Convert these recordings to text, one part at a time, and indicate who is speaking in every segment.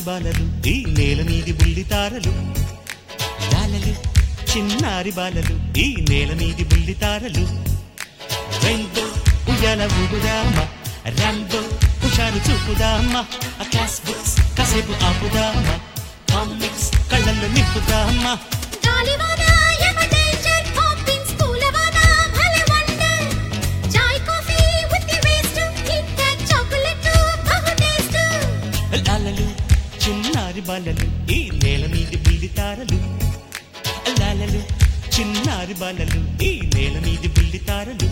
Speaker 1: బాలలు ఈ నేల మీది బుల్లి తారలు లాలలు చిన్నారి బాలలు ఈ నేల మీది బుల్లి తారలు రెండో ఉయ్యాల ఊగుదామా రండో హుషారు చూపుదామా ఆ క్లాస్ బుక్స్ కాసేపు ఆపుదామా కామిక్స్ కళ్ళల్లో నింపుదామా
Speaker 2: గాలివాన యమ డేంజర్ హాపింగ్ స్కూలవాన భలే wonder chai coffee with the waste KitKat chocolate బహు టేస్ట్
Speaker 1: లాలలు చిన్నారి బాలలు ఈ నేల మీది బుల్లి తారలు లాలలు చిన్నారి బాలలు ఈ నేల మీది బుల్లి తారలు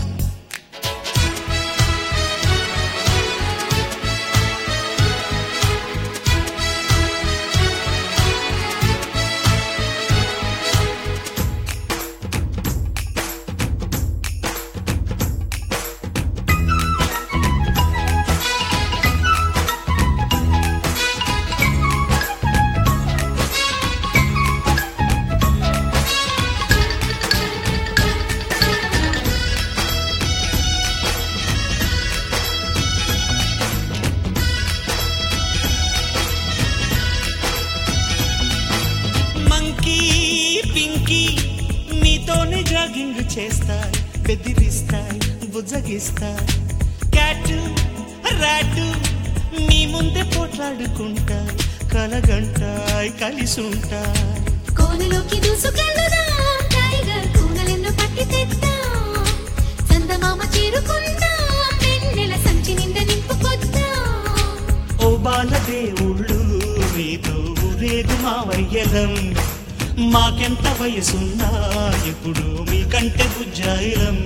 Speaker 1: మంకీ పింకీ నీతోనే జాగింగ్ చేస్తాయి బెదిరిస్తాయి బుజ్జగిస్తాయి క్యాటు రాటు నీ ముందే పోట్లాడుకుంటాయి కలగంటాయి కలిసి ఉంటాయి
Speaker 2: కోనలోకి దూసుకెళ్దాం టైగర్ కూనలెన్నో పట్టి తెద్దాం చందమామ చేరుకుందాం వెన్నెల సంచి నిండా నింపుకొద్దాం
Speaker 1: ఓ బాల దేవుళ్ళు మీతో ఊరేగు మావయ్యలం మాకెంత వయసున్నా ఇప్పుడు మీకంటే బుజ్జాయిలం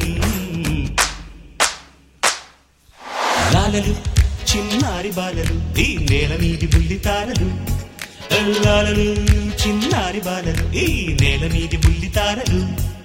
Speaker 1: లాలలు చిన్నారి బాలలు ఈ నేల మీది బుల్లి తారలు లాలలు చిన్నారి బాలలు ఈ నేల మీది బుల్లి తారలు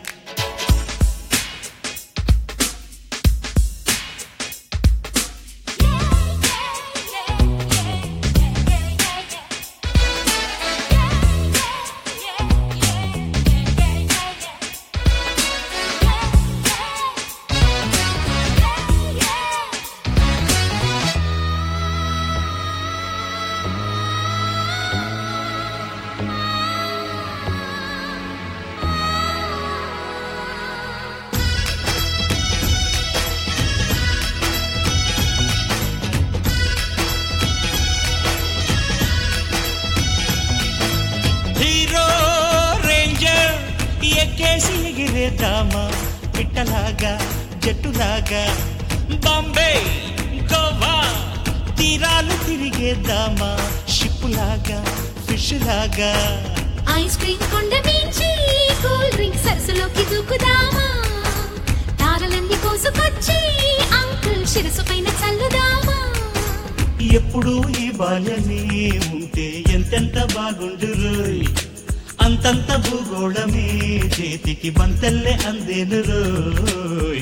Speaker 1: హీరో రేంజర్ ఎక్కేసి ఎగిరేద్దామా పిట్టలాగా జట్టులాగా బాంబే గోవా తీరాలు తిరిగేద్దామా షిప్ లాగా ఫిష్ లాగా
Speaker 2: ఐస్ క్రీమ్ కొండ మించి కూల్ డ్రింక్ సరస్సులోకి దూకుదామా తారలన్నీ కోసుకొచ్చి అంకుల్ శిరసు పైన చల్లుదామా
Speaker 1: ఎప్పుడు ఈ బాల్యమే ఉంటే ఎంతెంత బాగుండు రోయ్ అంతంత భూగోళమే చేతికి బంతల్లే అందేను రోయ్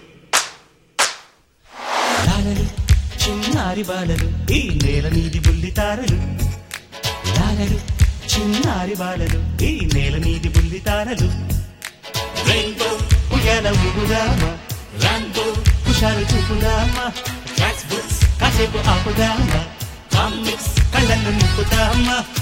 Speaker 1: లాలలు చిన్నారి బాలలు ఈ నేల మీది బుల్లి తారలు లాలలు చిన్నారి బాలలు ఈ నేల మీది బుల్లి తారలు రెయిన్బో ఉయ్యాల ఊగుదామా రాంబో హుషారు చూపుదామా క్లాస్ బుక్స్ కాసేపు ఆపుదామా కామిక్స్ కళ్ళను నింపుదామా